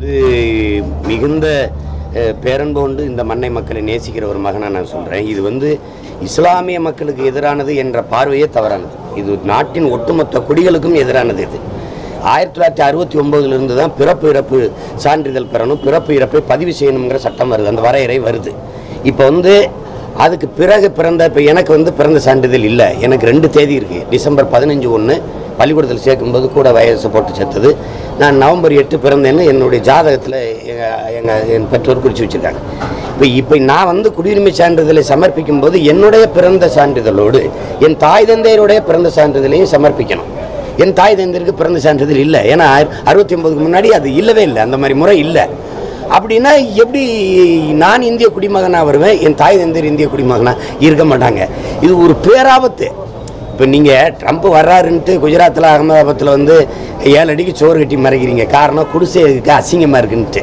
இது மிகுந்த அஹ், பேரன்பு கொண்டு இந்த மண்ணை மக்களை நேசிக்கிற ஒரு மகனா நான் சொல்கிறேன் இது வந்து இஸ்லாமிய மக்களுக்கு எதிரானது என்ற பார்வையே தவறானது இது நாட்டின் ஒட்டுமொத்த குடிகளுக்கும் எதிரானது இது ஆயிரத்தி தொள்ளாயிரத்தி அறுபத்தி ஒம்போதுலேருந்து தான் பிறப்பு இறப்பு சான்றிதழ் பெறணும் பிறப்பு இறப்பை பதிவு செய்யணுங்கிற சட்டம் வருது அந்த வரையறை வருது இப்போ வந்து அதுக்கு பிறகு பிறந்த இப்போ எனக்கு வந்து பிறந்த சான்றிதழ் இல்லை எனக்கு ரெண்டு தேதி இருக்குது டிசம்பர் பதினஞ்சு ஒன்று பள்ளிக்கூடத்தில் சேர்க்கும்போது கூட வயசு போட்டு சேர்த்தது நான் நவம்பர் எட்டு பிறந்தேன்னு என்னுடைய ஜாதகத்தில் எங்கள் எங்கள் என் பெற்றோர் குறித்து வச்சுருக்காங்க இப்போ இப்போ நான் வந்து குடியுரிமை சான்றிதழை சமர்ப்பிக்கும் போது என்னுடைய பிறந்த சான்றிதழோடு என் தாய் தந்தையருடைய பிறந்த சான்றிதழையும் சமர்ப்பிக்கணும் என் தாய் தந்தையருக்கு பிறந்த சான்றிதழ் இல்லை ஏன்னா அறுபத்தி ஒன்பதுக்கு முன்னாடி அது இல்லவே இல்லை அந்த மாதிரி முறை இல்லை அப்படின்னா எப்படி நான் இந்திய குடிமகனாக வருவேன் என் தாய் தந்தையர் இந்திய குடிமகனாக இருக்க மாட்டாங்க இது ஒரு பேராபத்து இப்போ நீங்கள் ட்ரம்ப் வர்றாருன்ட்டு குஜராத்தில் அகமதாபாத்தில் வந்து ஏழு அடிக்கு சோறு கட்டி மறைக்கிறீங்க காரணம் குடிசைக்கு அசிங்கமாக இருக்குன்ட்டு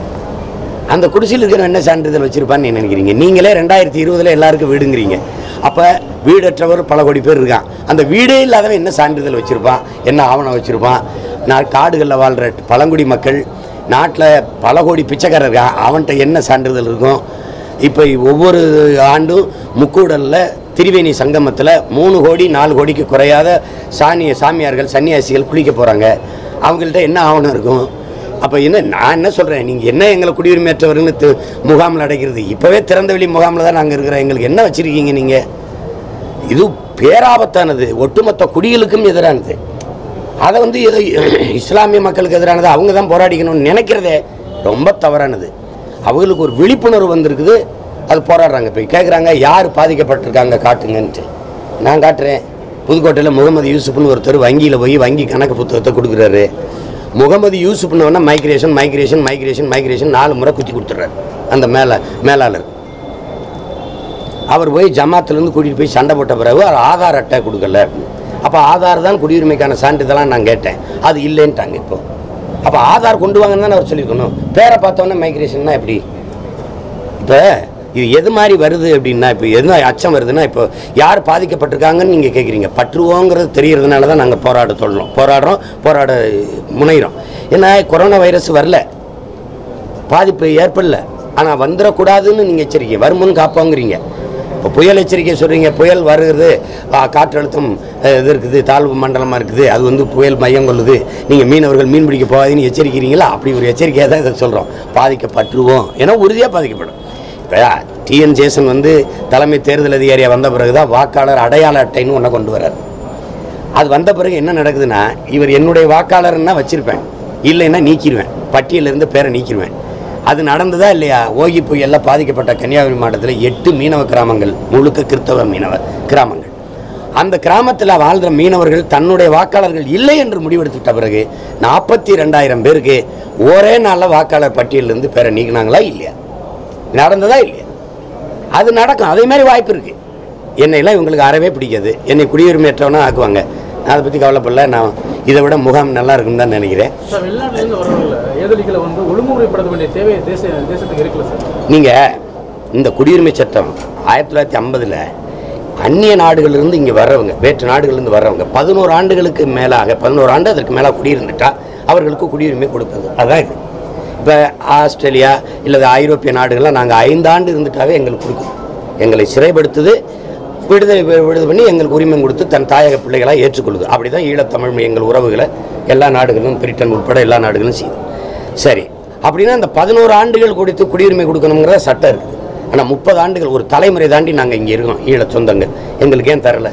அந்த குடிசையில் இருக்கிற என்ன சான்றிதழ் வச்சிருப்பான்னு நீ நினைக்கிறீங்க நீங்களே ரெண்டாயிரத்தி இருபதுல எல்லாருக்கும் வீடுங்கிறீங்க அப்போ வீடற்றவர் பல கோடி பேர் இருக்கான் அந்த வீடே இல்லாதவன் என்ன சான்றிதழ் வச்சிருப்பான் என்ன ஆவணம் வச்சிருப்பான் நான் காடுகளில் வாழ்கிற பழங்குடி மக்கள் நாட்டில் பல கோடி பிச்சைக்காரர் இருக்கான் அவன்கிட்ட என்ன சான்றிதழ் இருக்கும் இப்போ ஒவ்வொரு ஆண்டும் முக்கூடலில் திரிவேணி சங்கமத்தில் மூணு கோடி நாலு கோடிக்கு குறையாத சாணிய சாமியார்கள் சன்னியாசிகள் குளிக்க போகிறாங்க அவங்கள்ட்ட என்ன ஆவணம் இருக்கும் அப்போ என்ன நான் என்ன சொல்கிறேன் நீங்கள் என்ன எங்களை குடியுரிமையற்றவர்னு தி- முகாமில் அடைக்கிறது இப்போவே திறந்தவெளி முகாமில் தான் நாங்கள் இருக்கிறோம் எங்களுக்கு என்ன வச்சுருக்கீங்க நீங்கள் இது பேராபத்தானது ஒட்டுமொத்த குடிகளுக்கும் எதிரானது அதை வந்து ஏதோ இஸ்லாமிய மக்களுக்கு எதிரானது அவங்க தான் போராடிக்கணும்னு நினைக்கிறதே ரொம்ப தவறானது அவங்களுக்கு ஒரு விழிப்புணர்வு வந்திருக்குது அது போராடுறாங்க இப்போ கேட்குறாங்க யார் பாதிக்கப்பட்டிருக்காங்க காட்டுங்கன்ட்டு நான் காட்டுறேன் புதுக்கோட்டையில் முகமது யூசுப்னு ஒருத்தர் வங்கியில் போய் வங்கி கணக்கு புத்தகத்தை கொடுக்குறாரு முகமது யூசுப்னு மைக்ரேஷன் மைக்ரேஷன் மைக்ரேஷன் மைக்ரேஷன் நாலு முறை குத்தி கொடுத்துட்றாரு அந்த மேலே மேலாளர் அவர் போய் ஜமாத்துலேருந்து கூட்டிகிட்டு போய் சண்டை போட்ட பிறகு அவர் ஆதார் அட்டை கொடுக்கல அப்போ ஆதார் தான் குடியுரிமைக்கான சான்றிதழாக நான் கேட்டேன் அது இல்லைன்ட்டாங்க இப்போ அப்போ ஆதார் கொண்டு வாங்கன்னு தான் அவர் சொல்லியிருக்கணும் பேரை பார்த்தோன்னே மைக்ரேஷன்னா எப்படி இப்போ இது எது மாதிரி வருது அப்படின்னா இப்போ எது அச்சம் வருதுன்னா இப்போ யார் பாதிக்கப்பட்டிருக்காங்கன்னு நீங்கள் கேட்குறீங்க பற்றுவோங்கிறது தெரியறதுனால தான் நாங்கள் போராட சொல்லணும் போராடுறோம் போராட முனைகிறோம் ஏன்னா கொரோனா வைரஸ் வரல பாதிப்பு ஏற்படல ஆனால் வந்துடக்கூடாதுன்னு நீங்கள் எச்சரிக்கை வருமுன் காப்போங்கிறீங்க இப்போ புயல் எச்சரிக்கை சொல்கிறீங்க புயல் வருகிறது ஆ, காற்றழுத்தம் அஹ், இது இருக்குது தாழ்வு மண்டலமாக இருக்குது அது வந்து புயல் மையம் கொள்ளுது நீங்கள் மீனவர்கள் மீன் பிடிக்க போகாதீங்கன்னு எச்சரிக்கிறீங்களா அப்படி ஒரு எச்சரிக்கையாக தான் இதை சொல்கிறோம் பாதிக்கப்பட்டுருவோம் ஏன்னா உறுதியாக பாதிக்கப்படும் இப்போ டிஎன் ஜேசன் வந்து தலைமை தேர்தல் அதிகாரியாக வந்த பிறகு தான் வாக்காளர் அடையாள அட்டைன்னு ஒன்றை கொண்டு வராரு அது வந்த பிறகு என்ன நடக்குதுன்னா இவர் என்னுடைய வாக்காளர்னா வச்சிருப்பேன் இல்லைன்னா நீக்கிடுவேன் பட்டியலிருந்து பேரை நீக்கிடுவேன் அது நடந்ததா இல்லையா ஓகி புயலில் பாதிக்கப்பட்ட கன்னியாகுமரி மாவட்டத்தில் எட்டு மீனவ கிராமங்கள் முழுக்க கிறிஸ்தவ மீனவ கிராமங்கள் அந்த கிராமத்தில் வாழ்கிற மீனவர்கள் தன்னுடைய வாக்காளர்கள் இல்லை என்று முடிவெடுத்துட்ட பிறகு நாற்பத்தி ரெண்டாயிரம் பேருக்கு ஒரே நாளில் வாக்காளர் பட்டியலிருந்து பேரை நீக்கினாங்களா இல்லையா நடந்ததா இல்லையா அது நடக்கும் அதே மாதிரி வாய்ப்பு இருக்கு என்னையெல்லாம் இவங்களுக்கு அறவே பிடிக்காது என்னை குடியுரிமையற்றவனா ஆக்குவாங்க நான் அதை பற்றி கவலைப்படல நான் இதை விட முகாம் நல்லா இருக்குன்னு தான் நினைக்கிறேன் சார் வெளிநாட்டிலேருந்து வரவங்கள ஏதலிகளை வந்து ஒழுங்குமுறைப்படுத்த வேண்டிய தேவை தேச தேசத்துக்கு இருக்குல்ல சார் நீங்கள் இந்த குடியுரிமை சட்டம் ஆயிரத்தி தொள்ளாயிரத்தி ஐம்பதில் அந்நிய நாடுகளிலிருந்து இங்கே வர்றவங்க வேற்று நாடுகளிலிருந்து வர்றவங்க பதினோரு ஆண்டுகளுக்கு மேலாக பதினோரு ஆண்டு அதற்கு மேலாக குடியிருந்துட்டா அவர்களுக்கு குடியுரிமை கொடுப்பது அதான் இது இப்போ ஆஸ்திரேலியா இல்லை ஐரோப்பிய நாடுகள்லாம் நாங்கள் ஐந்தாண்டு இருந்துட்டாவே எங்களுக்கு கொடுக்கும் எங்களை சிறைப்படுத்துது விடுதலை வி- விடுதலை பண்ணி எங்களுக்கு உரிமை கொடுத்து தன் தாயக பிள்ளைகளாக ஏற்றுக்கொள்ளுது அப்படி தான் ஈழத்தமிழ் எங்கள் உறவுகளை எல்லா நாடுகளும் பிரிட்டன் உட்பட எல்லா நாடுகளும் செய்யுது சரி அப்படின்னா இந்த பதினோரு ஆண்டுகள் கொடுத்து குடியுரிமை கொடுக்கணுங்கிற சட்டம் இருக்குது ஆனால் முப்பது ஆண்டுகள் ஒரு தலைமுறை தாண்டி நாங்கள் இங்கே இருக்கோம் ஈழ சொந்தங்கள் எங்களுக்கு ஏன் தரல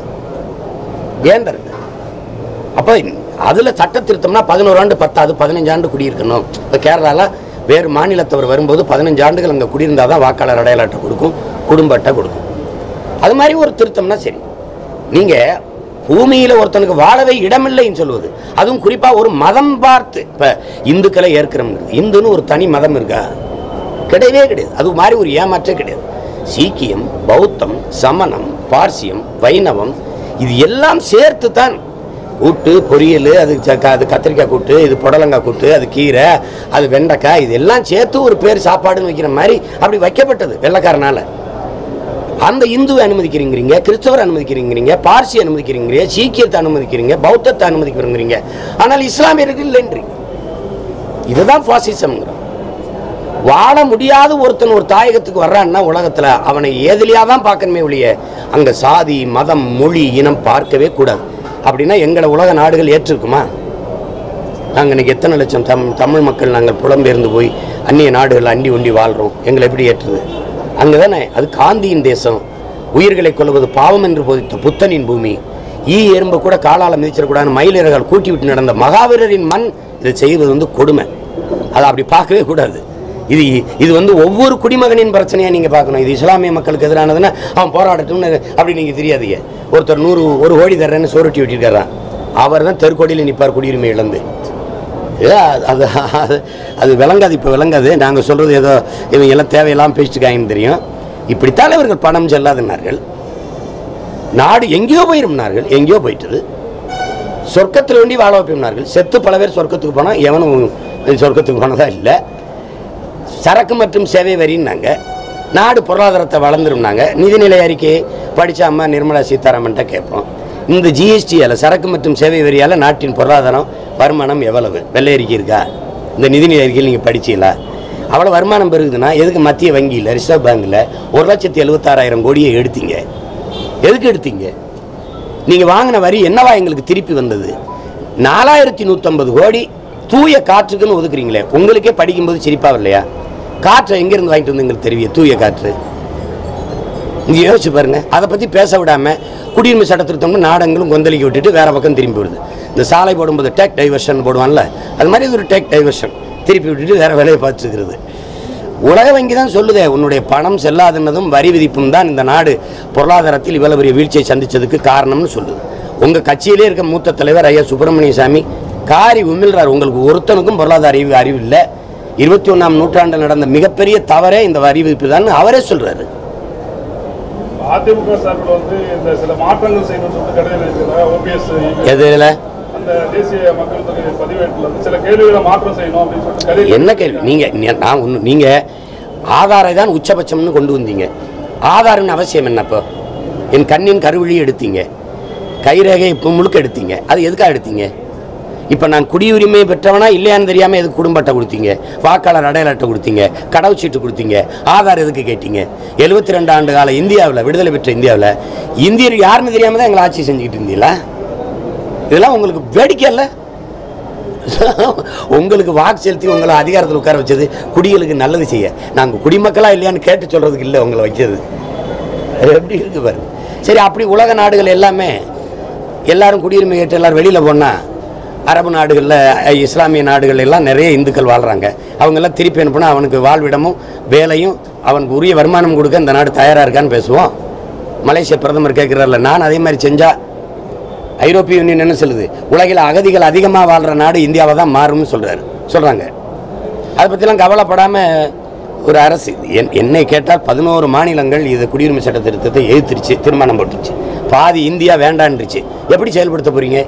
ஏன் தரல அப்போ அதில் சட்ட திருத்தம்னா பதினோரு ஆண்டு பத்தாது பதினஞ்சு ஆண்டு குடியிருக்கணும் இப்போ கேரளாவில் வேறு மாநிலத்தவர் வரும்போது பதினஞ்சு ஆண்டுகள் அங்கே குடியிருந்தால் தான் வாக்காளர் அடையாள அட்டை கொடுக்கும் குடும்ப அட்டை கொடுக்கும் அது மாதிரி ஒரு திருத்தம்னா சரி நீங்கள் பூமியில் ஒருத்தனுக்கு வாழவே இடமில்லைன்னு சொல்லுவது அதுவும் குறிப்பாக ஒரு மதம் பார்த்து இப்போ இந்துக்களை ஏற்கிறோம்ங்கிறது இந்துன்னு ஒரு தனி மதம் இருக்கா கிடையவே கிடையாது அது மாதிரி ஒரு ஏமாற்றே கிடையாது சீக்கியம் பௌத்தம் சமணம் பார்சியம் வைணவம் இது எல்லாம் சேர்த்து தான் கூட்டு பொரியல் அது ச- அது கத்திரிக்காய் கூட்டு இது புடலங்காய் கூட்டு அது கீரை அது வெண்டைக்காய் இது எல்லாம் சேர்த்து ஒரு பேர் சாப்பாடுன்னு வைக்கிற மாதிரி அப்படி வைக்கப்பட்டது வெள்ளைக்காரனால அந்த இந்துவை அனுமதிக்கிறீங்கிறீங்க கிறிஸ்தவர் அனுமதிக்கிறீங்கிறீங்க பார்சி அனுமதிக்கிறீங்க சீக்கியத்தை அனுமதிக்கிறீங்க பௌத்தத்தை அனுமதிக்கிறீங்க ஆனால் இஸ்லாமியர்கள் இல்லைன்றீங்க இதுதான் பாசிசம்ங்கிறோம் வாழ முடியாத ஒருத்தன் ஒரு தாயகத்துக்கு வர்றான்னா உலகத்தில் அவனை ஏதிலியாக தான் பார்க்கணுமே ஒழிய அங்கே சாதி மதம் மொழி இனம் பார்க்கவே கூடாது அப்படின்னா எங்களை உலக நாடுகள் ஏற்றிருக்குமா நாங்கள் இன்னைக்கு எத்தனை லட்சம் தம் தமிழ் மக்கள் நாங்கள் புலம்பெயர்ந்து போய் அந்நிய நாடுகள் அண்டி ஒண்டி வாழ்கிறோம் எங்களை எப்படி ஏற்றுது அங்கே தானே அது காந்தியின் தேசம் உயிர்களை கொல்வது பாவம் என்று போதித்த புத்தனின் பூமி ஈ எறும்பு கூட காலால் மிதிச்சிடக்கூடாதுன்னு மயிலிறகால் கூட்டி விட்டு நடந்த மகாவீரரின் மண் இதை செய்வது வந்து கொடுமை அதை அப்படி பார்க்கவே கூடாது இது இது வந்து ஒவ்வொரு குடிமகனின் பிரச்சனையாக நீங்கள் பார்க்கணும் இது இஸ்லாமிய மக்களுக்கு எதிரானதுன்னா அவன் போராடட்டும்னு அப்படி நீங்கள் தெரியாதீங்க ஒருத்தர் நூறு ஒரு கோடி தர்றேன்னு சோரட்டி விட்டிருக்காரான் அவர் தான் தெருக்கோடியில் நிற்பார் குடியுரிமை இழந்து ஏ, அது அது அது விளங்காது இப்போ விளங்காது நாங்கள் சொல்கிறது ஏதோ இவங்க எல்லாம் தேவையில்லாமல் பேசிட்டுருக்காங்கன்னு தெரியும் இப்படித்தான் இவர்கள் பணம் செல்லாதுனார்கள் நாடு எங்கேயோ போயிருந்தார்கள் எங்கேயோ போயிட்டது சொர்க்கத்தில் வேண்டி வாழ வைப்பினார்கள் செத்து பல பேர் சொர்க்கத்துக்கு போனால் எவனும் சொர்க்கத்துக்கு போனதா இல்லை சரக்கு மற்றும் சேவை வரின்னாங்க நாடு பொருளாதாரத்தை வளர்ந்துருந்தாங்க நிதிநிலை அறிக்கையை படித்த அம்மா நிர்மலா சீதாராமன்ட்ட கேட்போம் இந்த ஜிஎஸ்டியால் சரக்கு மற்றும் சேவை வரியால் நாட்டின் பொருளாதாரம் வருமானம் எவ்வளவு வெள்ளை அறிக்கை இருக்கா இந்த நிதிநிலை அறிக்கையில் நீங்கள் படிச்சீங்களா அவ்வளோ வருமானம் பெருகுதுன்னா எதுக்கு மத்திய வங்கியில் ரிசர்வ் பேங்க்கில் ஒரு லட்சத்தி எழுபத்தாறாயிரம் கோடியை எடுத்தீங்க எதுக்கு எடுத்தீங்க நீங்கள் வாங்கின வரி என்னவா எங்களுக்கு திருப்பி வந்தது நாலாயிரத்தி நூற்றம்பது கோடி தூய காற்றுக்குன்னு ஒதுக்குறீங்களே உங்களுக்கே படிக்கும்போது சிரிப்பா இல்லையா காற்றை எங்கேருந்து வாங்கிட்டு வந்து எங்களுக்கு தெரியும் தூய காற்று இங்கே யோசிச்சு பாருங்க அதை பற்றி பேச விடாம குடியுரிமை சட்ட திருத்தம்னு நாடங்களும் கொந்தளிக்க விட்டுட்டு வேற பக்கம் திரும்பி வருது இந்த சாலை போடும்போது டேக் டைவர்ஷன் போடுவான்ல அது மாதிரி இது ஒரு டேக் டைவர்ஷன் திருப்பி விட்டுட்டு வேற வேலையை பார்த்துருக்கிறது உலக வங்கி தான் சொல்லுதே உன்னுடைய பணம் செல்லாதுன்னதும் வரி விதிப்பும் தான் இந்த நாடு பொருளாதாரத்தில் இவ்வளவு பெரிய வீழ்ச்சியை சந்திச்சதுக்கு காரணம்னு சொல்லுது உங்க கட்சியிலே இருக்க மூத்த தலைவர் ஐயா சுப்பிரமணிய சாமி காரி உமிழ்றார் உங்களுக்கு ஒருத்தனுக்கும் பொருளாதார அறிவு அறிவு இல்லை இருபத்தி ஒன்றாம் நூற்றாண்டில் நடந்த மிகப்பெரிய தவறே இந்த வரி விதிப்பு தான் அவரே சொல்றாரு அதிமுக சார்பில் வந்து இந்த சில மாற்றங்கள் செய்யணும்னு சொல்லிட்டு கடிதம் எழுதியிருக்காங்க ஓபிஎஸ் எதுல அந்த தேசிய மக்கள் தொகை பதிவேட்டில் வந்து சில கேள்விகளை மாற்றம் செய்யணும் அப்படின்னு சொல்லிட்டு கடிதம் என்ன கேள்வி நீங்க நீ- நான் ஒன்று நீங்க ஆதாரை தான் உச்சபட்சம்னு கொண்டு வந்தீங்க ஆதாரின் அவசியம் என்ன இப்போ என் கண்ணின் கருவிழி எடுத்தீங்க கைரேகை இப்போ முழுக்க எடுத்தீங்க அது எதுக்காக எடுத்தீங்க இப்போ நான் குடியுரிமை பெற்றவனா இல்லையான்னு தெரியாமல் எதுக்கு குடும்ப அட்டை கொடுத்தீங்க வாக்காளர் அடையாள அட்டை கொடுத்தீங்க கடவுச்சீட்டு கொடுத்தீங்க ஆதார் எதுக்கு கேட்டீங்க எழுபத்தி ரெண்டு ஆண்டு கால இந்தியாவில் விடுதலை பெற்ற இந்தியாவில் இந்தியர் யாருன்னு தெரியாமல் தான் எங்களை ஆட்சி செஞ்சுக்கிட்டு இருந்தீங்களா இதெல்லாம் உங்களுக்கு வேடிக்கை இல்லை உங்களுக்கு வாக்கு செலுத்தி உங்களை அதிகாரத்தில் உட்கார வச்சது குடிகளுக்கு நல்லது செய்ய நாங்கள் குடிமக்களா இல்லையான்னு கேட்டு சொல்றதுக்கு இல்லை உங்களை வைக்கிறது அது எப்படி இருக்கு பாரு சரி அப்படி உலக நாடுகள் எல்லாமே எல்லாரும் குடியுரிமை கேட்டு எல்லாரும் வெளியில் போனால் அரபு நாடுகளில் இஸ்லாமிய நாடுகள் எல்லாம் நிறைய இந்துக்கள் வாழ்கிறாங்க அவங்கெல்லாம் திருப்பி அனுப்புனா அவனுக்கு வாழ்விடமும் வேலையும் அவனுக்கு உரிய வருமானம் கொடுக்க இந்த நாடு தயாராக இருக்கான்னு பேசுவோம் மலேசிய பிரதமர் கேட்குறாருல நான் அதே மாதிரி செஞ்சால் ஐரோப்பிய யூனியன் என்ன சொல்லுது உலகில் அகதிகள் அதிகமாக வாழ்கிற நாடு இந்தியாவை தான் மாறும்னு சொல்கிறாரு சொல்கிறாங்க அதை பற்றிலாம் கவலைப்படாமல் ஒரு அரசு என் என்னை கேட்டால் பதினோரு மாநிலங்கள் இது குடியுரிமை சட்ட திருத்தத்தை எதிர்த்துருச்சு தீர்மானம் போட்டுருச்சு பாதி இந்தியா வேண்டான்றுச்சு எப்படி செயல்படுத்த போகிறீங்க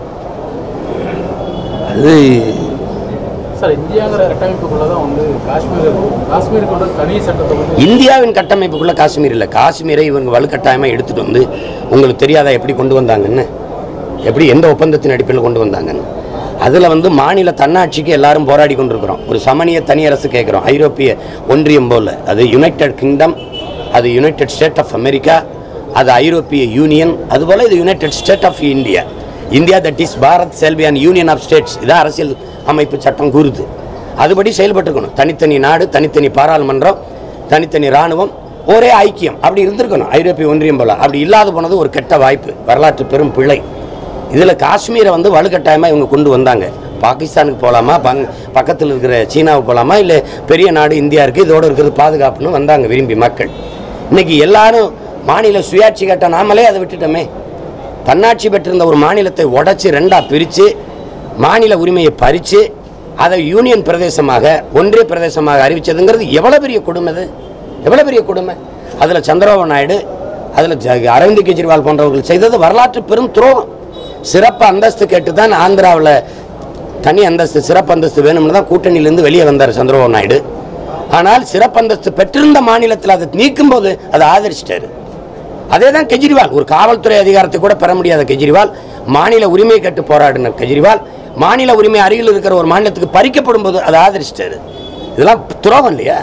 அது சார் இந்தியாங்கிற கட்டமைப்புக்குள்ள தான் வந்து காஷ்மீர் இருக்கும் காஷ்மீருக்கு கொண்டு வந்து தனி சட்டத்தை வந்து இந்தியாவின் கட்டமைப்புக்குள்ள காஷ்மீர் இல்லை காஷ்மீரை இவங்க வலுக்கட்டாயமாக எடுத்துட்டு வந்து உங்களுக்கு தெரியாதா எப்படி கொண்டு வந்தாங்கன்னு எப்படி எந்த ஒப்பந்தத்தின் அடிப்படையில் கொண்டு வந்தாங்கன்னு அதில் வந்து மாநில தன்னாட்சிக்கு எல்லாரும் போராடி கொண்டிருக்கிறோம் ஒரு சமணிய தனி அரசு கேட்குறோம் ஐரோப்பிய ஒன்றியம் போல அது யுனைடெட் கிங்டம் அது யுனைடெட் ஸ்டேட் ஆஃப் அமெரிக்கா அது ஐரோப்பிய யூனியன் அதுபோல் இது United State of India India that is Bharat செல்வி அண்ட் யூனியன் ஆஃப் ஸ்டேட்ஸ் இதான் அரசியல் அமைப்பு சட்டம் கூறுது அதுபடி செயல்பட்டுக்கணும் தனித்தனி நாடு தனித்தனி பாராளுமன்றம் தனித்தனி இராணுவம் ஒரே ஐக்கியம் அப்படி இருந்திருக்கணும் ஐரோப்பிய ஒன்றியம் போல அப்படி இல்லாத போனது ஒரு கெட்ட வாய்ப்பு வரலாற்று பெரும் பிழை இதில் காஷ்மீரை வந்து வலுக்கட்டாயமாக இவங்க கொண்டு வந்தாங்க பாகிஸ்தானுக்கு போகலாமா பங் பக்கத்தில் இருக்கிற சீனாவுக்கு போகலாமா இல்லை பெரிய நாடு இந்தியா இருக்குது இதோடு இருக்கிறது பாதுகாப்புன்னு வந்தாங்க விரும்பி மக்கள் இன்னைக்கு எல்லாரும் மாநில சுயாட்சி கேட்ட நாமளே அதை விட்டுட்டோமே தன்னாட்சி பெற்றிருந்த ஒரு மாநிலத்தை உடைச்சு ரெண்டா பிரித்து மாநில உரிமையை பறித்து அதை யூனியன் பிரதேசமாக ஒன்றிய பிரதேசமாக அறிவிச்சதுங்கிறது எவ்வளோ பெரிய கொடுமை அது எவ்வளோ பெரிய கொடுமை அதில் சந்திரபாபு நாயுடு அதில் அரவிந்த் கெஜ்ரிவால் போன்றவர்கள் செய்தது வரலாற்று பெரும் துரோகம் சிறப்பு அந்தஸ்து கேட்டு தான் ஆந்திராவில் தனி அந்தஸ்து சிறப்பு அந்தஸ்து வேணும்னு தான் கூட்டணியிலேருந்து வெளியே வந்தார் சந்திரபாபு நாயுடு ஆனால் சிறப்பு அந்தஸ்து பெற்றிருந்த மாநிலத்தில் அதை நீக்கும்போது அதை ஆதரிச்சிட்டாரு அதே தான் கெஜ்ரிவால் ஒரு காவல்துறை அதிகாரத்தை கூட பெற முடியாத கெஜ்ரிவால் மாநில உரிமை கேட்டு போராடின கெஜ்ரிவால் மாநில உரிமை அருகில் இருக்கிற ஒரு மாநிலத்துக்கு பறிக்கப்படும் போது அதை ஆதரிச்சிட்டாரு இதெல்லாம் துரோகம் இல்லையா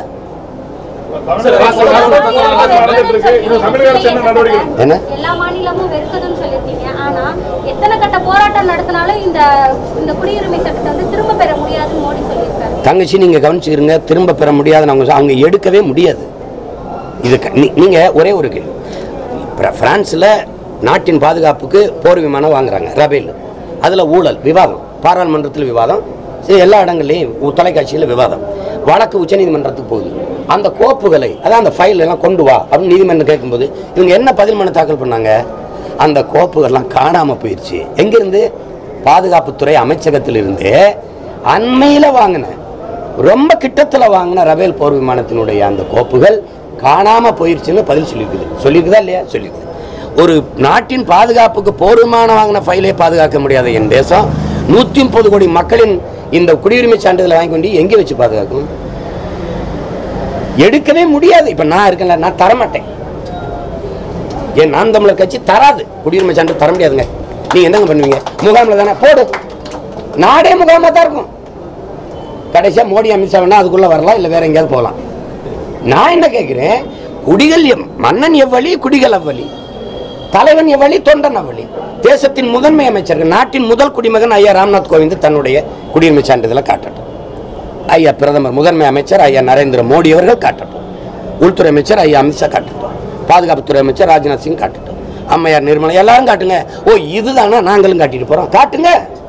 நடந்துட்டு இருக்கு தமிழக அரசு என்ன நடவடிக்கை எடுக்கும்? என்ன எல்லா மாநிலமும் வெறுக்குதுன்னு சொல்லியிருக்கீங்க ஆனா எத்தனை கட்ட போராட்டம் நடத்தினாலும் இந்த இந்த குடியுரிமை சட்டத்தை வந்து திரும்ப பெற முடியாதுன்னு மோடி சொல்லியிருக்காரு தங்கச்சி நீங்கள் கவனிச்சுக்கிறீங்க திரும்ப பெற முடியாதுன்னு அவங்க சொ- அவங்க எடுக்கவே முடியாது இது க- நீ- நீங்க ஒரே ஒரு கேள்வி பிர- பிரான்ஸ்ல நாட்டின் பாதுகாப்புக்கு போர் விமானம் வாங்குறாங்க ரபேல் அதுல ஊழல் விவாதம் பாராளுமன்றத்தில் விவாதம் சரி, எல்லா இடங்கள்லையும் உ- தொலைக்காட்சியில விவாதம் வழக்கு உச்சநீதிமன்றத்துக்கு போகுது அந்த கோப்புகளை அதான் அந்த ஃபைல் எல்லாம் கொண்டு வா அப்படின்னு நீதிமன்றம் கேட்கும்போது இவங்க என்ன பதில் மனு தாக்கல் பண்ணாங்க அந்த கோப்புகள்லாம் காணாம போயிடுச்சு எங்கிருந்து பாதுகாப்புத்துறை அமைச்சகத்திலிருந்து அண்மையில வாங்கின ரொம்ப கிட்டத்துல வாங்கின ரபேல் போர் விமானத்தினுடைய அந்த கோப்புகள் காணாம போயிருச்சுன்னு பதில் சொல்லியிருக்குது சொல்லியிருக்குதா இல்லையா சொல்லியிருக்குது ஒரு நாட்டின் பாதுகாப்புக்கு போர் விமானம் வாங்கின ஃபைலே பாதுகாக்க முடியாத என் தேசம் நூற்றி முப்பது கோடி மக்களின் இந்த குடியுரிமை சான்றிதழை வாங்கி கொண்டு எங்கே வச்சு பாதுகாக்கும் எடுக்கவே முடியாது இப்ப நான் இருக்கேன்ல நான் தரமாட்டேன் ஏன் நான் தமிழர் கட்சி தராது குடியுரிமை சான்று தர முடியாதுங்க நீங்க என்னங்க பண்ணுவீங்க முகாமில் தானே போடு நாடே முகாமா தான் இருக்கும் கடைசியா மோடி அமித்ஷா வேணா அதுக்குள்ள வரலாம் இல்லை வேற எங்கேயாவது போகலாம் நான் என்ன கேட்கிறேன் குடிகள் எம்- மன்னன் எவ்வளி குடிகள் அவ்வளி தலைவன் எவ்வளி தொண்டன் அவ்வளி தேசத்தின் முதன்மை அமைச்சர்கள் நாட்டின் முதல் குடிமகன் ஐயா ராம்நாத் கோவிந்த் தன்னுடைய குடியுரிமை சான்றிதழை காட்டட்டும் ஐயா பிரதமர் முதன்மை அமைச்சர் ஐயா நரேந்திர மோடி அவர்கள் காட்டட்டும் உள்துறை அமைச்சர் ஐயா அமித்ஷா காட்டட்டும் பாதுகாப்புத்துறை அமைச்சர் ராஜ்நாத் சிங் காட்டட்டும் அம்மையார் நிர்மலா எல்லாரும் காட்டுங்க ஓ இதுதானா நாங்களும் காட்டிட்டு போறோம் காட்டுங்க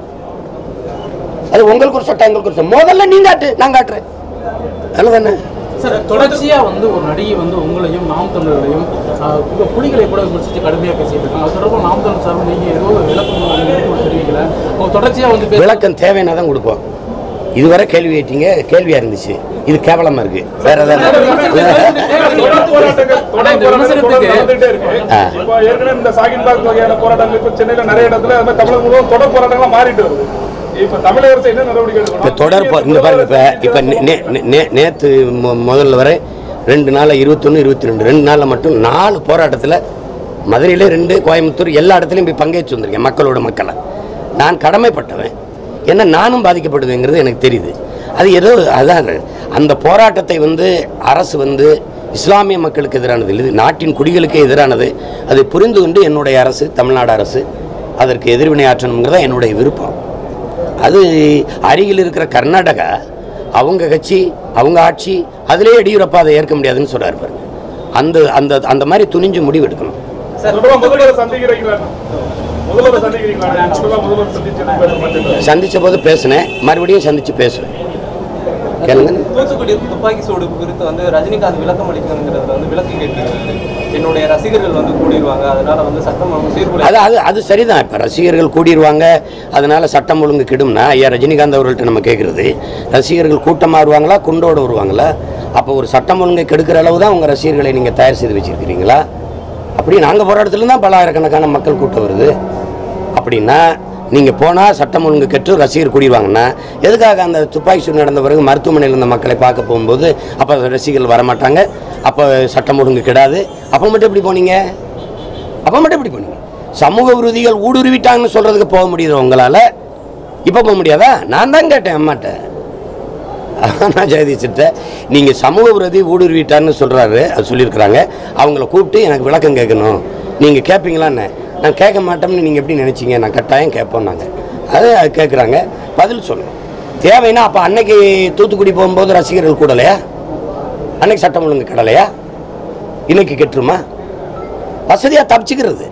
அது உங்களுக்கு ஒரு சட்டம் எங்களுக்கு ஒரு சட்டம் முதல்ல நீங்க காட்டு நான் காட்டுறேன் நல்லதானே சார் தொடர்ச்சியா வந்து ஒரு நடிகை வந்து உங்களையும் நாம் தமிழர்களையும் ஆஹ், இப்ப புலிகளை கூட விமர்சித்து கடுமையா பேசிட்டு இருக்காங்க அது தொடர்பாக நாம் தமிழ் சார்பு நீங்க ஏதோ ஒரு விளக்கம் வந்து கூட தெரிவிக்கல அவங்க தொடர்ச்சியா வந்து பேச விளக்கம் தேவைன்னா தான் கொடுப்போம் இதுவரை கேள்வி கேட்டீங்க கேள்வியா இருந்துச்சு இது கேவலமா இருக்கு வேற ஏதாவது தொடர் போராட்டங்கள் தொடர் இந்த போராட்டங்கள் தொடர்ந்து விமர்சனத்துக்கு- நடந்துட்டே இருக்கு ஆ. இப்போ ஏற்கனவே இந்த சாகின்பாக் வகையான போராட்டங்கள் இப்போ சென்னையில நிறைய இடத்துல அந்த தமிழகம் முழுவதும் தொடர் போராட்டங்களா மாறிட்டு வருது இப்ப தமிழக அரசு என்ன நடவடிக்கை இப்போ எடுக்கணும் தொடர் போ- இந்த பாருங்க இப்போ இப்போ நேற்று முதல்ல வரை ரெண்டு நாளில் இருபத்தொன்று இருபத்தி ரெண்டு ரெண்டு நாளில் மட்டும் நாலு போராட்டத்தில் மதுரையிலே ரெண்டு கோயம்புத்தூர் எல்லா இடத்துலையும் போய் பங்கேற்று வந்திருக்கேன் மக்களோட மக்களை நான் கடமைப்பட்டவன் ஏன்னா நானும் பாதிக்கப்படுவேங்கிறது எனக்கு தெரியுது அது ஏதோ அதான் அந்த போராட்டத்தை வந்து அரசு வந்து இஸ்லாமிய மக்களுக்கு எதிரானது இல்லை இது நாட்டின் குடிகளுக்கு எதிரானது அதை புரிந்து கொண்டு என்னுடைய அரசு தமிழ்நாடு அரசு அதற்கு எதிர்வினை ஆற்றணுங்கிறதா என்னுடைய விருப்பம் அது அருகில் இருக்கிற கர்நாடகா அவங்க கட்சி அவங்க ஆட்சி அதிலே எடியூரப்பா அதை ஏற்க முடியாதுன்னு சொல்றாரு பாருங்க அந்த அந்த அந்த மாதிரி துணிஞ்சு முடிவு எடுக்கணும் தொடர்பா முதல்வர் சந்திக்கிறீங்களா முதல்வர் சந்திக்கிறீங்களா தொடர்பா முதல்வர் சந்திச்சு பேச மாட்டேங்கிறாங்க. சந்திச்ச போது பேசினேன் மறுபடியும் சந்திச்சு பேசுவேன் கேளுங்க தூத்துக்குடி துப்பாக்கி சூடு குறித்து வந்து ரஜினிகாந்த் விளக்கம் அளிக்கணுங்கிறதுல வந்து விளக்கு கேட்டு என்னுடைய ரசிகர்கள் வந்து கூடிடுவாங்க அதனால வந்து சட்டம் ஒழுங்கு சீர்குலை அது அது அது சரிதான் இப்போ ரசிகர்கள் கூடிடுவாங்க அதனால சட்டம் ஒழுங்கு கெடும்னா ஐயா ரஜினிகாந்த் அவர்கள்ட்ட நம்ம கேட்குறது ரசிகர்கள் கூட்டமாக வருவாங்களா குண்டோட வருவாங்களா அப்போ ஒரு சட்டம் ஒழுங்கை கெடுக்கிற அளவு தான் உங்கள் ரசிகர்களை நீங்கள் தயார் செய்து வச்சிருக்கிறீங்களா அப்படி நாங்கள் போகிற இடத்துல தான் பல ஆயிரக்கணக்கான மக்கள் கூட்டம் வருது அப்படின்னா நீங்கள் போனால் சட்டம் ஒழுங்கு கெட்டு ரசிகர் கூடிடுவாங்கன்னா எதுக்காக அந்த துப்பாக்கி சூடு நடந்த பிறகு மருத்துவமனையில் இருந்த மக்களை பார்க்க போகும்போது அப்போ ரசிகர்கள் வரமாட்டாங்க அப்போ சட்டம் ஒழுங்கு கெடாது அப்போ மட்டும் எப்படி போனீங்க அப்போ மட்டும் எப்படி போனீங்க சமூக விரோதிகள் ஊடுருவிட்டாங்கன்னு சொல்கிறதுக்கு போக முடியுது உங்களால் இப்போ போக முடியாதா நான் தான் கேட்டேன் அம்மாட்ட நான் ஜெகதீஷ்கிட்ட நீங்கள் சமூக விரோதி ஊடுருவிட்டார்னு சொல்கிறாரு அது சொல்லியிருக்கிறாங்க அவங்கள கூப்பிட்டு எனக்கு விளக்கம் கேட்கணும் நீங்கள் கேட்பீங்களான்னு நான் கேட்க மாட்டோம்னு நீங்கள் எப்படி நினச்சிங்க நான் கட்டாயம் கேட்போம் நாங்கள் அது அது கேட்குறாங்க பதில் சொல்லணும் தேவைன்னா அப்போ அன்னைக்கு தூத்துக்குடி போகும்போது ரசிகர்கள் கூடலையா அன்னைக்கு சட்டம் ஒழுங்கு கிடலையா இன்னைக்கு கெட்டுருமா வசதியாக தப்பிச்சுக்கிறது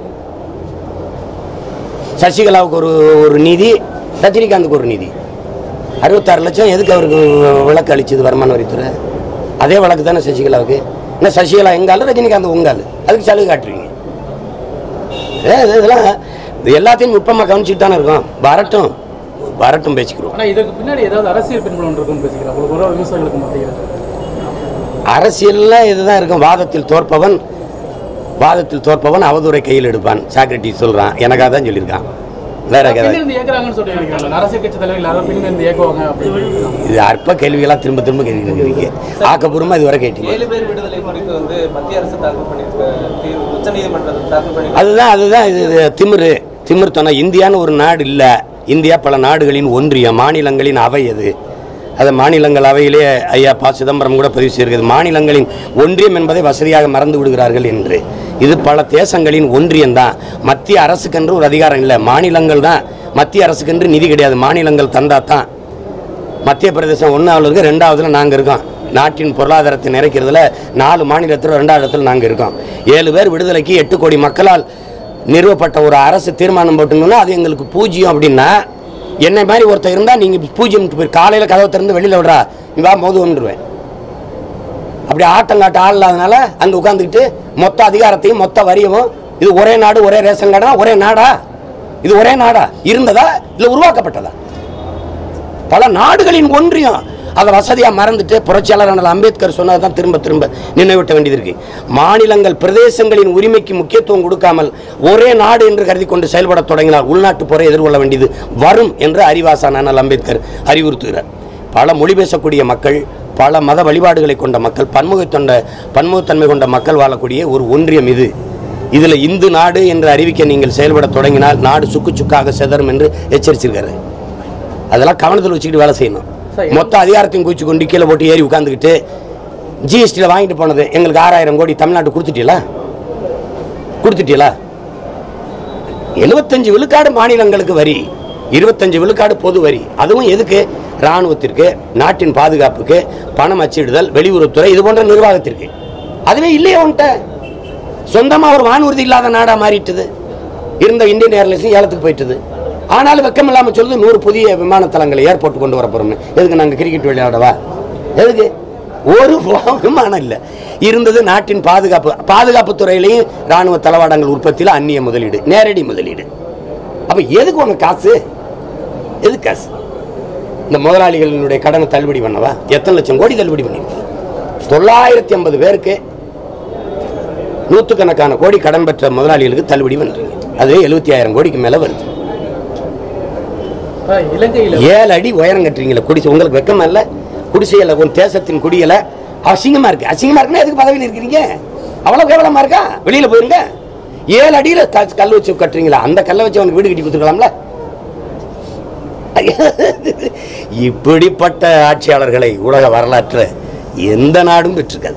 சசிகலாவுக்கு ஒரு ஒரு நீதி ரஜினிகாந்துக்கு ஒரு நீதி அறுபத்தாறு லட்சம் எதுக்கு அவருக்கு விளக்கு அளிச்சது வருமான வரித்துறை அதே வழக்கு தானே சசிகலாவுக்கு என்ன சசிகலா எங்காலும் ரஜினிகாந்த் உங்கால் அதுக்கு சலுகை காட்டுறீங்க ஏ, இது- இதெல்லாம் இது எல்லாத்தையும் நுட்பமாக கவனிச்சுட்டு தானே இருக்கோம் வரட்டும் வரட்டும் பேசிக்கிறோம் ஆனா இதுக்கு பின்னாடி ஏதாவது அரசியல் பின்புலம் இருக்குன்னு பேசிக்கிறேன் உங்களுக்கு ஒரு விவசாயிகளுக்கு மத்தியில் அரசியல்ல இதுதான் இருக்கும் வாதத்தில் தோற்பவன் வாதத்தில் தோற்பவன் அவதூறை கையில் எடுப்பான் சாக்ரட்டிஸ் சொல்றான் எனக்காக தான் சொல்லியிருக்கான் வேற கதை பின்னிருந்து இயக்குறாங்கன்னு சொல்லி நினைக்கிறாங்க அரசியல் கட்சி தலைவர்கள் யாரும் பின்னிருந்து இயக்குவாங்க அப்படின்னு இது அற்ப கேள்விகளா திரும்ப திரும்ப கேட்குறீங்க ஆக்கப்பூர்வமா இதுவரை கேட்டீங்க ஏழு பேர் விடுதலை குறித்து வந்து மத்திய அரசு தாக்கல் பண்ணியிருக்க தீர்வு உச்சநீதிமன்றத்தில் தாக்கல் பண்ணி அதுதான் அதுதான் இது இது திமிரு திமிர்த்தனம் இந்தியான்னு ஒரு நாடு இல்லை இந்தியா பல நாடுகளின் ஒன்றியம் மாநிலங்களின் அவை அது அதை மாநிலங்களவையிலே ஐயா ப சிதம்பரம் கூட பதிவு செய்திருக்கிறது மாநிலங்களின் ஒன்றியம் என்பதை வசதியாக மறந்து விடுகிறார்கள் என்று இது பல தேசங்களின் ஒன்றியம் தான் மத்திய அரசுக்கென்று ஒரு அதிகாரம் இல்லை மாநிலங்கள் தான் மத்திய அரசுக்கென்று நிதி கிடையாது மாநிலங்கள் தந்தா தான் மத்திய பிரதேசம் ஒன்றாவில் இருக்கு ரெண்டாவதுல நாங்கள் இருக்கோம் நாட்டின் பொருளாதாரத்தை நிறைக்கிறதுல நாலு மாநிலத்தில் ரெண்டாவது இடத்துல நாங்கள் இருக்கோம் ஏழு பேர் விடுதலைக்கு எட்டு கோடி மக்களால் நிறுவப்பட்ட ஒரு அரசு தீர்மானம் போட்டுங்கன்னா அது எங்களுக்கு பூஜ்ஜியம் அப்படின்னா என்னை மாதிரி ஒருத்தர் இருந்தால் நீங்கள் பூஜ்ஜியம் போய் காலையில் கதவை திறந்து வெளியில் விடுறா நீ வா மோது வந்துடுவேன் அப்படி ஆட்டங்காட்ட ஆள் இல்லாதனால அங்கே உட்காந்துக்கிட்டு மொத்த அதிகாரத்தையும் மொத்த வரியவும் இது ஒரே நாடு ஒரே ரேஷன் கார்டா ஒரே நாடா இது ஒரே நாடா இருந்ததா இல்லை உருவாக்கப்பட்டதா பல நாடுகளின் ஒன்றியம் அதை வசதியாக மறந்துட்டு புரட்சியாளர் அண்ணல் அம்பேத்கர் சொன்னதை தான் திரும்ப திரும்ப நினைவூட்ட வேண்டியது இருக்கு மாநிலங்கள் பிரதேசங்களின் உரிமைக்கு முக்கியத்துவம் கொடுக்காமல் ஒரே நாடு என்று கருதி கொண்டு செயல்பட தொடங்கினால் உள்நாட்டு போரை எதிர்கொள்ள வேண்டியது வரும் என்று அறிவாசான் அண்ணல் அம்பேத்கர் அறிவுறுத்துகிறார் பல மொழி பேசக்கூடிய மக்கள் பல மத வழிபாடுகளை கொண்ட மக்கள் பன்முகத்தொண்ட பன்முகத்தன்மை கொண்ட மக்கள் வாழக்கூடிய ஒரு ஒன்றியம் இது இதில் இந்து நாடு என்று அறிவிக்க நீங்கள் செயல்பட தொடங்கினால் நாடு சுக்கு சுக்காக செதறும் என்று எச்சரிச்சிருக்காரு அதெல்லாம் கவனத்தில் வச்சுக்கிட்டு வேலை செய்யணும் சரி. மொத்த அதிகாரத்தையும் குச்சி கொண்டு கீழே போட்டு ஏறி உட்காந்துக்கிட்டு ஜிஎஸ்டியில் வாங்கிட்டு போனது எங்களுக்கு ஆறாயிரம் கோடி தமிழ்நாட்டு கொடுத்துட்டீங்களா கொடுத்துட்டீங்களா எழுபத்தஞ்சு விழுக்காடு மாநிலங்களுக்கு வரி இருபத்தஞ்சு விழுக்காடு பொது வரி அதுவும் எதுக்கு இராணுவத்திற்கு நாட்டின் பாதுகாப்புக்கு பணம் அச்சிடுதல் வெளியுறவுத்துறை இது போன்ற நிர்வாகத்திற்கு அதுவே இல்லையே உன்ட்ட சொந்தமாக ஒரு வானூர்தி இல்லாத நாடாக மாறிட்டுது இருந்த இந்தியன் ஏர்லைன்ஸும் ஏலத்துக்கு போயிட்டுது ஆனாலும் வெக்கம் இல்லாமல் சொல்லுது நூறு புதிய விமான தளங்களை ஏர்போர்ட் கொண்டு வர போகிறோம்னு எதுக்கு நாங்கள் கிரிக்கெட் விளையாடவா எதுக்கு ஒரு விமானம் இல்லை இருந்தது நாட்டின் பாதுகாப்பு பாதுகாப்பு துறையிலையும் ராணுவ தளவாடங்கள் உற்பத்தியில் அந்நிய முதலீடு நேரடி முதலீடு அப்போ எதுக்கு உனக்கு காசு எதுக்கு காசு இந்த முதலாளிகளினுடைய கடனை தள்ளுபடி பண்ணவா எத்தனை லட்சம் கோடி தள்ளுபடி பண்ணிருக்கு தொள்ளாயிரத்தி ஐம்பது பேருக்கு நூற்றுக்கணக்கான கோடி கடன் பெற்ற முதலாளிகளுக்கு தள்ளுபடி பண்ணுறீங்க அது எழுபத்தி ஆயிரம் கோடிக்கு மேலே வருது அஹ் இலங்கையில ஏழு அடி உயரம் கட்டுறீங்களே குடிசை உங்களுக்கு வெக்கமா இல்லை குடிசையில் ஒரு தேசத்தின் குடியில அசிங்கமா இருக்கு அசிங்கமா இருக்குன்னா எதுக்கு பதவியில் இருக்கிறீங்க அவ்வளோ கேவலமா இருக்கா வெளியில போயிருங்க ஏழு அடியில் க- கல் வச்சு கட்டுறீங்களா அந்த கல்லை வச்சு அவனுக்கு வீடு கட்டி கொடுத்துருக்கலாம்ல இப்படிப்பட்ட ஆட்சியாளர்களை உலக வரலாற்று எந்த நாடும் பெற்றிருக்காது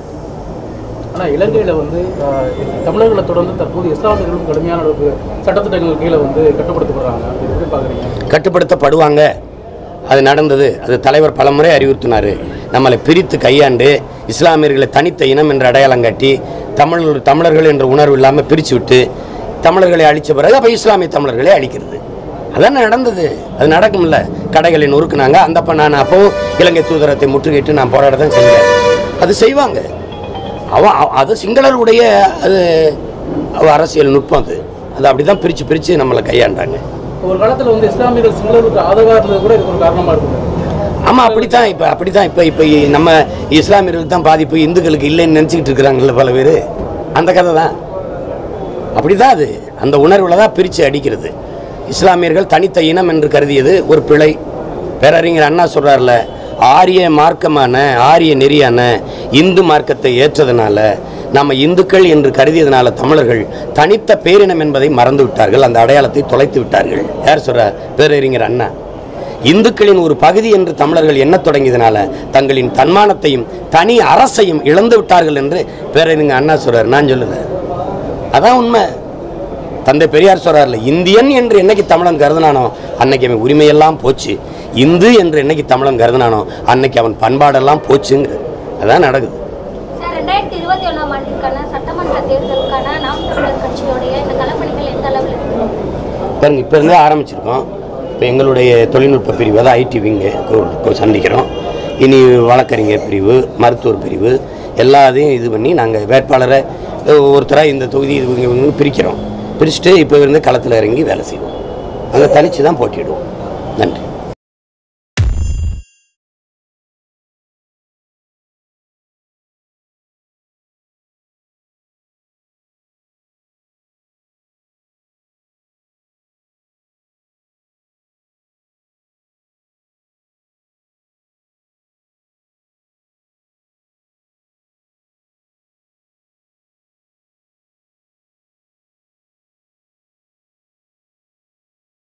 ஆனா இலங்கையில வந்து அஹ், தமிழர்களை தொடர்ந்து தற்போது இஸ்லாமியர்களும் கடுமையான அளவுக்கு சட்டத்திட்டங்கள் கீழே வந்து கட்டுப்படுத்தப்படுறாங்க அது எப்படி பாக்குறீங்க கட்டுப்படுத்தப்படுவாங்க அது நடந்தது அது தலைவர் பலமுறை அறிவுறுத்தினார் நம்மளை பிரித்து கையாண்டு இஸ்லாமியர்களை தனித்த இனம் என்ற அடையாளம் காட்டி தமிழ் தமிழர்கள் என்ற உணர்வு இல்லாமல் பிரித்து விட்டு தமிழர்களை அழித்த பிறகு அப்போ இஸ்லாமிய தமிழர்களை அழிக்கிறது அதான் நடந்தது அது நடக்கும்ல கடைகளை நொறுக்குனாங்க அந்த அப்போ நான் அப்போவும் இலங்கை தூதரத்தை முற்றுகையிட்டு நான் போராட தான் செஞ்சேன் அது செய்வாங்க அவன் அவ- அது சிங்களருடைய அது அவ அரசியல் நுட்பம் அது அது அப்படி தான் பிரித்து பிரித்து நம்மளை கையாண்டாங்க ஒரு காலத்துல வந்து இஸ்லாமியர்கள் சிங்களருக்கு ஆதரவா இருந்தது கூட இதுக்கு ஒரு காரணமா இருக்குது ஆமாம் அப்படித்தான் இப்போ அப்படித்தான் இப்போ இப்போ நம்ம இஸ்லாமியர்களுக்கு தான் பாதிப்பு இந்துக்களுக்கு இல்லைன்னு நினச்சிக்கிட்டு இருக்கிறாங்கல்ல பல பேர் அந்த கதை தான் அப்படி தான் அது அந்த உணர்வில் தான் பிரித்து அடிக்கிறது இஸ்லாமியர்கள் தனித்த இனம் என்று கருதியது ஒரு பிழை பேரறிஞர் அண்ணா சொல்கிறார்ல ஆரிய மார்க்கமான ஆரிய நெறியான இந்து மார்க்கத்தை ஏற்றதுனால நம்ம இந்துக்கள் என்று கருதியதுனால தமிழர்கள் தனித்த பேரினம் என்பதை மறந்து விட்டார்கள் அந்த அடையாளத்தை தொலைத்து விட்டார்கள் யார் சொல்றார் பேரறிஞர் அண்ணா இந்துக்களின் ஒரு பகுதி என்று தமிழர்கள் எண்ணத் தொடங்கியதனால தங்களின் தன்மானத்தையும் தனி அரசையும் இழந்து விட்டார்கள் என்று பேரறிஞர் அண்ணா சொல்றார் நான் சொல்லுறேன் அதான் உண்மை தந்தை பெரியார் சொல்றாருல இந்தியன் என்று என்னைக்கு தமிழன் கருதினானோ அன்னைக்கு அவன் உரிமையெல்லாம் போச்சு இந்து என்று என்னைக்கு தமிழன் கருதினானோ அன்னைக்கு அவன் பண்பாடெல்லாம் போச்சுங்கிற அதான் நடக்குது சார் ரெண்டாயிரத்தி இருபத்தி ஒன்றாம் ஆண்டிற்கான சட்டமன்ற தேர்தலுக்கான நாம் தமிழர் கட்சியோடைய இந்த களப்பணிகள் எந்த அளவில் இருக்கு பாருங்க இப்போ இருந்தே ஆரம்பிச்சிருக்கோம் இப்போ எங்களுடைய தொழில்நுட்ப பிரிவு அதாவது ஐடி விங்கு சந்திக்கிறோம் இனி வழக்கறிஞர் பிரிவு மருத்துவர் பிரிவு எல்லாத்தையும் இது பண்ணி நாங்கள் வேட்பாளரை ஒருத்தராக இந்த தொகுதி இது இவங்க இவங்கன்னு பிரிக்கிறோம் பிரிச்சுட்டு இப்போ இருந்து களத்தில் இறங்கி வேலை செய்வோம் அங்கே தனித்து தான் போட்டியிடுவோம் நன்றி